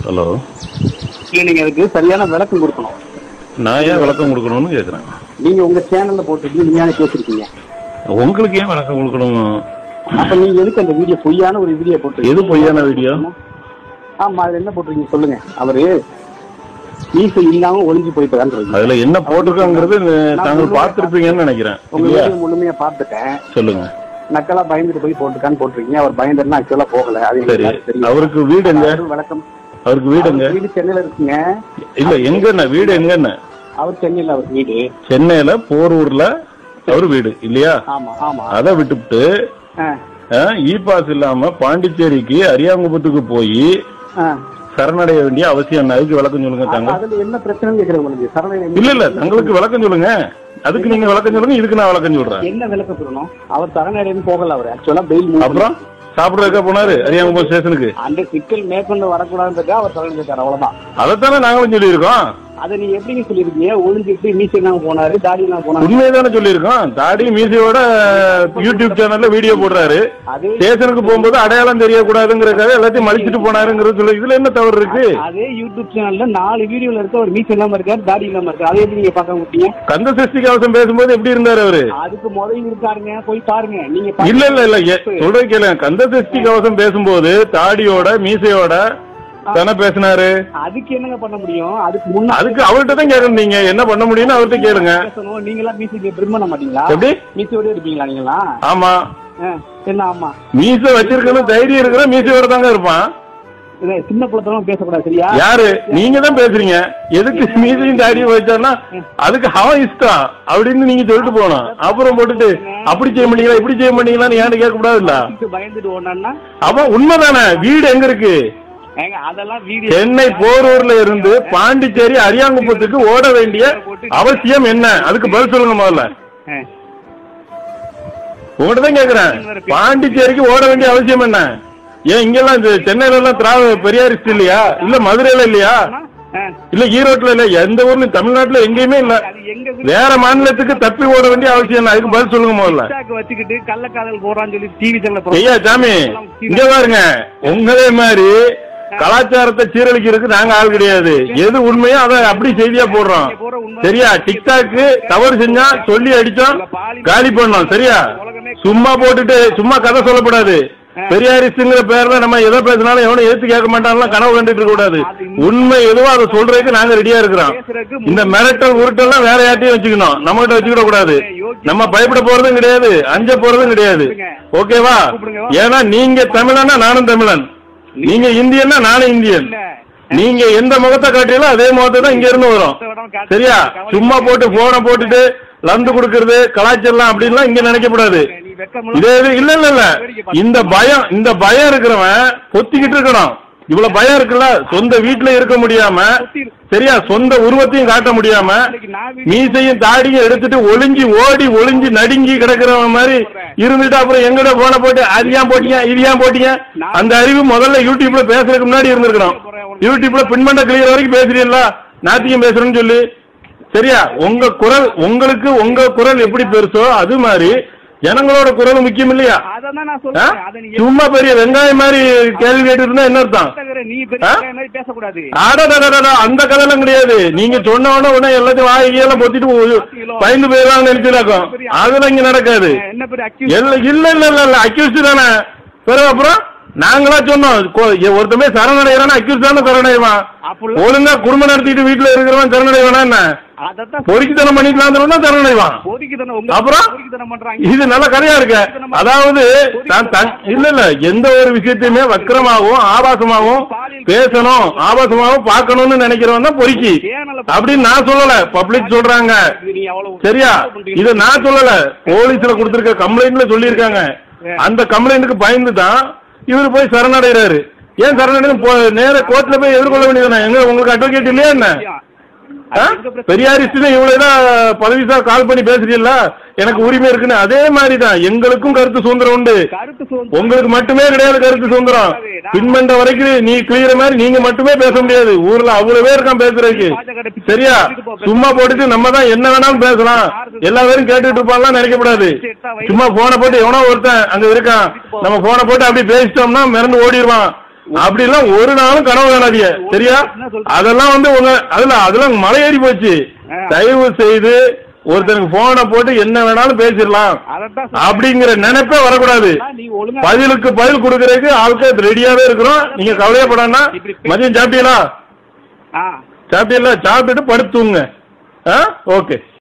Hello இல்ல நீங்க அதுக்கு சரியான விளக்கம் கொடுக்கணும் நான் ஏன் விளக்கம் கொடுக்கணும்னு கேட்குறேன் நீங்க உங்க சேனல்ல போட்டுட்டு நீங்க பேசிருக்கீங்க உங்களுக்கு ஏன் விளக்கம் கொடுக்கணும் அப்ப நீங்க எதுக்கு அந்த வீடியோ பொய்யான ஒரு வீடியோ போட்டு எது பொய்யான வீடியோ ஆமா அதுல என்ன போட்டிருக்கீங்க சொல்லுங்க அவரு மீசை இல்லாம ஒளிஞ்சு போயிட்டு அதுல என்ன போட்டிருக்காங்கிறது தாங்கள் பார்த்திருப்பீங்கன்னு நினைக்கிறேன் உங்க இல்லையா வீடியோ முழுமையா பார்த்துட்டேன் சொல்லுங்க நக்கலா பயந்துட்டு போய் போட்டுருக்கான்னு போட்டிருக்கீங்க அவர் பயந்துட்டு ஆக்சுவலா போகல அது சரி எனக்கு தெரியும் அவருக்கு வீடு எங்க அவரு விளக்கம் அவருக்கு வீடு எங்க அவர் வீடு சென்னையில இருக்குங்க இல்ல எங்கண்ணே வீடு எங்கண்ணே அவர் சென்னையில அவர் வீடு சென்னையில போரூர்ல அவர் வீடு இல்லையா ஆமா ஆமா அதை விட்டுவிட்டு ஆ, இ பாஸ் இல்லாம பாண்டிச்சேரிக்கு அரியாங்குப்பத்துக்கு போய் ஆ. சரணடைய வேண்டிய அவசியம் என்ன அதுக்கு விளக்கம் சொல்லுங்க தாங்க அதுல என்ன பிரச்சனை கேக்குறேன் உங்களுக்கு சரண இல்ல இல்ல தங்களுக்கு விளக்கம் சொல்லுங்க அதுக்கு நீங்க விளக்கம் சொல்லுங்க இதுக்கு நான் விளக்கம் சொல்றேன் என்ன விளக்கம் சொல்லணும் அவர் சரணடைன்னு போகல அவர் ஆக்சுவலா பெயில் அப்புறம் சாப்பிடறதுக்கா போனாரு அரியாங்குப்பம் ஸ்டேஷனுக்கு அந்த சிக்கல் மேற்கொண்டு வரக்கூடாதுன்றதுக்காக அவர் சரண் கேட்டார் அவ்வளவுதான் அதைத்தானே நாங்களும் சொல்லியிருக்கோம் அதை நீங்க எப்படிங்க சொல்லிருக்கீங்க ஒளிஞ்சிட்டு மீசை இல்லாம போனாரு தாடி இல்லாம போனாரு உண்மையதானே சொல்லியிருக்கோம் தாடி மீசையோட யூடியூப் சேனல்ல வீடியோ போடுறாரு அதே ஸ்டேஷனுக்கு போகும்போது அடையாளம் தெரியக்கூடாதுங்கிறதுக்காக எல்லாத்தையும் மலிச்சிட்டு போனாருங்கிறது சொல்லு இதுல என்ன தவறு இருக்கு அதே யூடியூப் சேனல்ல நாலு வீடியோல இருக்க ஒரு மீசை இல்லாம இருக்காரு தாடி இல்லாம இருக்காரு அதை எப்படி நீங்க பார்க்க முடியும் கந்த சஷ்டி கவசம் பேசும்போது எப்படி இருந்தாரு அவரு அதுக்கு முதல் இருக்காருங்க போய் பாருங்க நீங்க இல்ல இல்ல இல்ல ஏ- சொல்றது கேளுங்க கந்த சஷ்டி கவசம் பேசும்போது தாடியோட மீசையோட தானே பேசினாரு அதுக்கு என்னங்க பண்ண முடியும் அதுக்கு முன்னாடி அதுக்கு அவர்கிட்ட தான் கேட்கணும் நீங்க என்ன பண்ண முடியும்னு அவர்கிட்ட கேளுங்க பேசணும் நீங்களா மீசைக்கு விரும்ப மாட்டீங்களா எப்படி மீசையோட இருப்பீங்களா நீங்களா ஆமா ஆ, என்ன ஆமா மீசை வச்சிருக்கணும் தைரியம் இருக்கிற மீசையோட தாங்க இருப்பான் இது சின்ன பிள்ளைத்தனம் பேசக்கூடாது சரியா யாரு நீங்க தான் பேசுறீங்க எதுக்கு மீசையும் தாடியும் வச்சான்னா அதுக்கு அவன் இஷ்டம் அப்படின்னு நீங்க சொல்லிட்டு போகணும் அப்புறம் போட்டுட்டு அப்படி செய்ய மாட்டீங்களா இப்படி செய்ய மாட்டீங்களான்னு ஏன்னு கேட்க கூடாதுல்ல அதுக்கு பயந்துட்டு ஓடனா அவன் உண்மைதானே வீடு எங்க இருக்கு ஏங்க அதெல்லாம் வீடியோ சென்னை போரூர்ல இருந்து பாண்டிச்சேரி அரியாங்குப்பத்துக்கு ஓட வேண்டிய அவசியம் என்ன அதுக்கு பதில் சொல்லுங்க முதல்ல உங்கள்கிட்ட தான் கேக்குறேன் பாண்டிச்சேரிக்கு ஓட வேண்டிய அவசியம் என்ன ஏன் இங்கெல்லாம் இந்த சென்னையில எல்லாம் திராவ பெரியாரிஸ்ட் இல்லையா இல்ல மதுரையில இல்லையா இல்ல ஈரோட்ல இல்ல எந்த ஊர்லயும் தமிழ்நாட்டுல எங்கேயுமே இல்ல அது எங்க வேற மாநிலத்துக்கு தப்பி ஓட வேண்டிய அவசியம் என்ன அதுக்கு பதில் சொல்லுங்க முதல்ல TikTok வச்சுக்கிட்டு கள்ளக்காதல் போறான்னு சொல்லி டிவி சேனல் ஐயா சாமி இங்க பாருங்க உங்களே மாதிரி கலாச்சாரத்தை சீரழிக்கிறதுக்கு நாங்க ஆள் கிடையாது எது உண்மையோ அதை அப்படி செய்தியா போடுறோம் சரியா டிக்டாக்கு தவறு செஞ்சா சொல்லி அடிச்சோம் காலி பண்ணோம் சரியா சும்மா போட்டுட்டு சும்மா கதை சொல்லக்கூடாது பெரியாரிஸ்ட்ங்கிற பேர்ல நம்ம எதை பேசினாலும் எவனும் ஏத்து கேட்க மாட்டான்லாம் கனவு கண்டுட்டு இருக்க கூடாது உண்மை எதுவோ அதை சொல்றதுக்கு நாங்க ரெடியா இருக்கிறோம் இந்த மிரட்டல் உருட்டெல்லாம் வேற யார்ட்டையும் வச்சுக்கணும் நம்ம கிட்ட வச்சுக்கிட கூடாது நம்ம பயப்பட போறதும் கிடையாது அஞ்ச போறதும் கிடையாது ஓகேவா ஏன்னா நீங்க தமிழனா நானும் தமிழன் நீங்க இந்தியன்னா நானும் இந்தியன் நீங்க எந்த முகத்தை காட்டியோ அதே முகத்தை தான் இங்க இருந்து வரும் சரியா சும்மா போட்டு போனை போட்டுட்டு லந்து கொடுக்கறது கலாச்சாரம் அப்படின்லாம் இங்க நினைக்கக்கூடாது நீ வெக்கம் இதே இது இல்ல இல்ல இல்ல இந்த பயம் இந்த பயம் இருக்கிறவன் பொத்திக்கிட்டு இருக்கணும் இவ்வளவு பயம் இருக்குல்ல சொந்த வீட்டுல இருக்க முடியாம சரியா சொந்த உருவத்தையும் காட்ட முடியாம மீசையும் தாடியும் எடுத்துட்டு ஒளிஞ்சு ஓடி ஒளிஞ்சு நடுங்கி கிடக்கிறவன் மாதிரி இருந்துட்டு அப்புறம் எங்கட போன போட்டு அது ஏன் போட்டீங்க இது ஏன் போட்டீங்க அந்த அறிவு முதல்ல யூடியூப்ல பேசுறதுக்கு முன்னாடி இருந்திருக்கணும் யூடியூப்ல பின்மண்ட கிளியர் வரைக்கும் பேசுறீங்களா நாத்தியம் பேசுறேன்னு சொல்லி சரியா உங்க குரல் உங்களுக்கு உங்க குரல் எப்படி பெருசோ அது மாதிரி ஜனங்களோட குரல் முக்கியம் இல்லையா அதான் நான் ஆ? சொல்றேன் அதை நீ சும்மா பெரிய வெங்காயம் மாதிரி கேள்வி கேட்டு இருந்தா என்ன அர்த்தம் எடுத்துக்கிற, நீ பெரிய ஆ? பையன் மாதிரி பேசக்கூடாது அடடடடடா, அந்த கதையெல்லாம் கிடையாது நீங்க சொன்ன உடனே உடனே எல்லாத்தையும் வாய்க்கையெல்லாம் பொத்திட்டு உ- பயந்து போயிடலாம் நினைச்சிருக்கோம் அதெல்லாம் இங்க நடக்காது என்ன பெரிய accuse? இல்ல இல்ல இல்ல இல்ல இல்ல அக்யூஸ்ட் தானே பிறகு அப்புறம் நாங்களா சொன்னோம் கொ- எ- ஒருத்தமே சரணடைகிறான் அக்யூஸ்ட் தானே சரணடைவான் அப்படிலாம் ஒழுங்கா குடும்பம் நடத்திட்டு வீட்டுல இருக்கிறவன் சரணடைவானா என்ன அதைத்தான் பொறுக்கித்தனம் பண்ணிக்கலாம் தான் சரணடைவான் போதிக்குதானே உங்க அப்புறம்? போதிக்குதானே பண்றாங்க இது நல்ல கதையா இருக்கு அதாவது நான் தன்- இல்ல இல்ல எந்த ஒரு விஷயத்தையுமே வக்கரமாகவும் ஆபாசமாகவும் பேசணும் ஆபாசமாகவும் பார்க்கணும்னு நினைக்கிறவன் தான் பொறுக்கி சேனல அப்படின்னு நான் சொல்லல பப்ளிக் சொல்றாங்க நீ அவ்வளவு சரியா இத நான் சொல்லல போலீஸ்ல கொடுத்திருக்க கம்ப்ளைண்ட்ல சொல்லியிருக்காங்க அந்த கம்ப்ளைண்ட்டுக்கு பயந்து தான் இவர் போய் சரணடைறாரு ஏன் சரணடைந்து நேர கோர்ட்ல போய் எதிர்கொள்ள வேண்டியதுதானே எங்க உங்களுக்கு அட்வொகேட் இல்லையா என்ன ஆ? பெரியாரிஸ்ட்னு இவ்வளவுதான் பதவிசார் கால் பண்ணி பேசுறீல்ல எனக்கு உரிமை இருக்குன்னு அதே மாதிரி தான் எங்களுக்கும் கருத்து சுதந்திரம் உண்டு கருத்து சுதந்திரம் உங்களுக்கு மட்டுமே கிடையாது கருத்து சுதந்திரம் பின்மண்ட வரைக்கும் நீ கிளியற மாதிரி நீங்க மட்டுமே பேச முடியாது ஊர்ல அவ்வளவு பேர் இருக்கான் பேசுறதுக்கு சரியா சும்மா போட்டுட்டு நம்ம தான் என்ன வேணாலும் பேசலாம் எல்லா பேரும் கேட்டுட்டு இருப்பான்லாம் நினைக்கக்கூடாது சும்மா போனை போட்டு எவனோ ஒருத்தன் அங்க இருக்கான் நம்ம போனை போட்டு அப்படி பேசிட்டோம்னா மிரண்டு ஓடிடுவான் அப்படிலாம் ஒரு நாளும் கனவு காணாதீங்க சரியா அதெல்லாம் வந்து உங்க அதுல அதெல்லாம் மலை ஏறி போச்சு தயவு செய்து ஒருத்தனுக்கு போனை போட்டு என்ன வேணாலும் பேசிடலாம் அதைத்தான் சொல்றேன். அப்படிங்கிற நினைப்பே வரக்கூடாது நீங்க ஒழுங்கா பதிலுக்கு பதில் கொடுக்கறதுக்கு ஆட்கள் ரெடியாவே இருக்கிறோம் நீங்க கவலையப்படாம மதியம் சாப்பிட்டீங்களா ஆ சாப்பிட்டீங்களா சாப்பிட்டுட்டு படுத்துங்க ஆ ஓகே